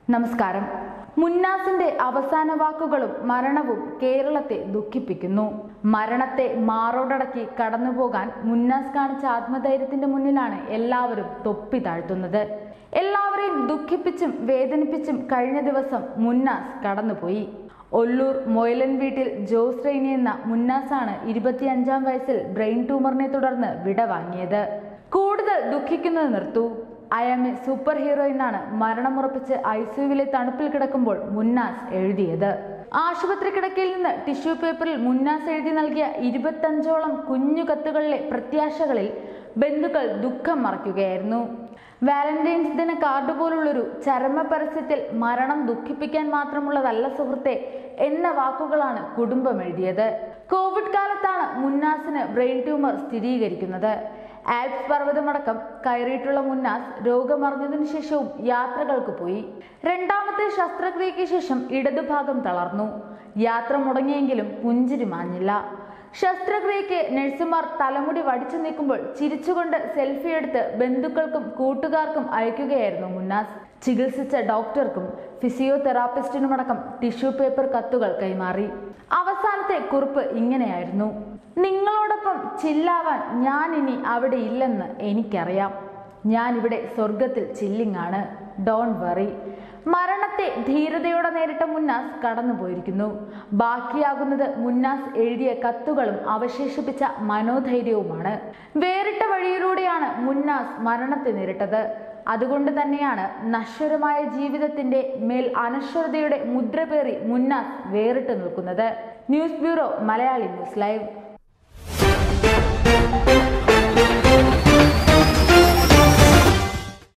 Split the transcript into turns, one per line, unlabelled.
നമസ്കാരം മുന്നാസിന്റെ അവസാന വാക്കുകളും മരണവും കേരളത്തെ ദുഃഖിപ്പിക്കുന്നു മരണത്തെ മാറോടടക്കി കടന്നുപോകാൻ മുന്നാസ് കാണിച്ച ആത്മധൈര്യത്തിന്റെ മുന്നിലാണ് എല്ലാവരും തൊപ്പി താഴ്ത്തുന്നത് എല്ലാവരെയും ദുഃഖിപ്പിച്ചും വേദനിപ്പിച്ചും കഴിഞ്ഞ ദിവസം മുന്നാസ് കടന്നുപോയി ഒല്ലൂർ മൊയലൻ വീട്ടിൽ ജോസ് റെയ്നി എന്ന മുന്നാസാണ് ഇരുപത്തിയഞ്ചാം വയസ്സിൽ ബ്രെയിൻ ട്യൂമറിനെ തുടർന്ന് വിട വാങ്ങിയത് കൂടുതൽ ദുഃഖിക്കുന്നത് നിർത്തൂ I am a super hero എന്നാണ് മരണമുറപ്പിച്ച് ഐ സിയുവിലെ തണുപ്പിൽ കിടക്കുമ്പോൾ മുന്നാസ് എഴുതിയത് ആശുപത്രി കിടക്കയിൽ നിന്ന് ടിഷ്യൂ പേപ്പറിൽ മുന്നാസ് എഴുതി നൽകിയ ഇരുപത്തഞ്ചോളം കുഞ്ഞു കത്തുകളിലെ പ്രത്യാശകളിൽ ബന്ധുക്കൾ ദുഃഖം മറയ്ക്കുകയായിരുന്നു വാലന്റൈൻസ് ദിന കാർഡ് പോലുള്ളൊരു ചരമ പരസ്യത്തിൽ മരണം ദുഃഖിപ്പിക്കാൻ മാത്രമുള്ളതല്ല സുഹൃത്തെ എന്ന വാക്കുകളാണ് കുടുംബം എഴുതിയത് കോവിഡ് കാലത്താണ് മുന്നാസിന് ബ്രെയിൻ ട്യൂമർ സ്ഥിരീകരിക്കുന്നത് ആൽപ്സ് പർവ്വതമടക്കം കയറിയിട്ടുള്ള മുന്നാസ് രോഗമറിഞ്ഞതിനു ശേഷവും യാത്രകൾക്ക് പോയി രണ്ടാമത്തെ ശസ്ത്രക്രിയയ്ക്ക് ശേഷം ഇടതുഭാഗം തളർന്നു യാത്ര മുടങ്ങിയെങ്കിലും പുഞ്ചിരി മാഞ്ഞില്ല ശസ്ത്രക്രിയയ്ക്ക് നഴ്സുമാർ തലമുടി വടിച്ചു നീക്കുമ്പോൾ ചിരിച്ചുകൊണ്ട് സെൽഫി എടുത്ത് ബന്ധുക്കൾക്കും കൂട്ടുകാർക്കും അയക്കുകയായിരുന്നു മുന്നാസ് ചികിത്സിച്ച ഡോക്ടർക്കും ഫിസിയോതെറാപ്പിസ്റ്റിനുമടക്കം ടിഷ്യൂ പേപ്പർ കത്തുകൾ കൈമാറി അവസാനത്തെ കുറിപ്പ് ഇങ്ങനെയായിരുന്നു നിങ്ങളോടൊപ്പം ചില്ലാവാൻ ഞാൻ ഇനി അവിടെ ഇല്ലെന്ന് എനിക്കറിയാം ഞാൻ ഇവിടെ സ്വർഗത്തിൽ ചില്ലിങ് ആണ് ഡോൺ വറി മരണത്തെ ധീരതയോടെ നേരിട്ട മുന്നാസ് കടന്നുപോയിരിക്കുന്നു ബാക്കിയാകുന്നത് മുന്നാസ് എഴുതിയ കത്തുകളും അവശേഷിപ്പിച്ച മനോധൈര്യവുമാണ് വേറിട്ട വഴിയിലൂടെയാണ് മുന്നാസ് മരണത്തെ നേരിട്ടത് അതുകൊണ്ട് തന്നെയാണ് നശ്വരമായ ജീവിതത്തിന്റെ മേൽ അനശ്വരതയുടെ മുദ്ര പേറി മുന്നാസ് വേറിട്ട് നിൽക്കുന്നത് news bureau Malayali news live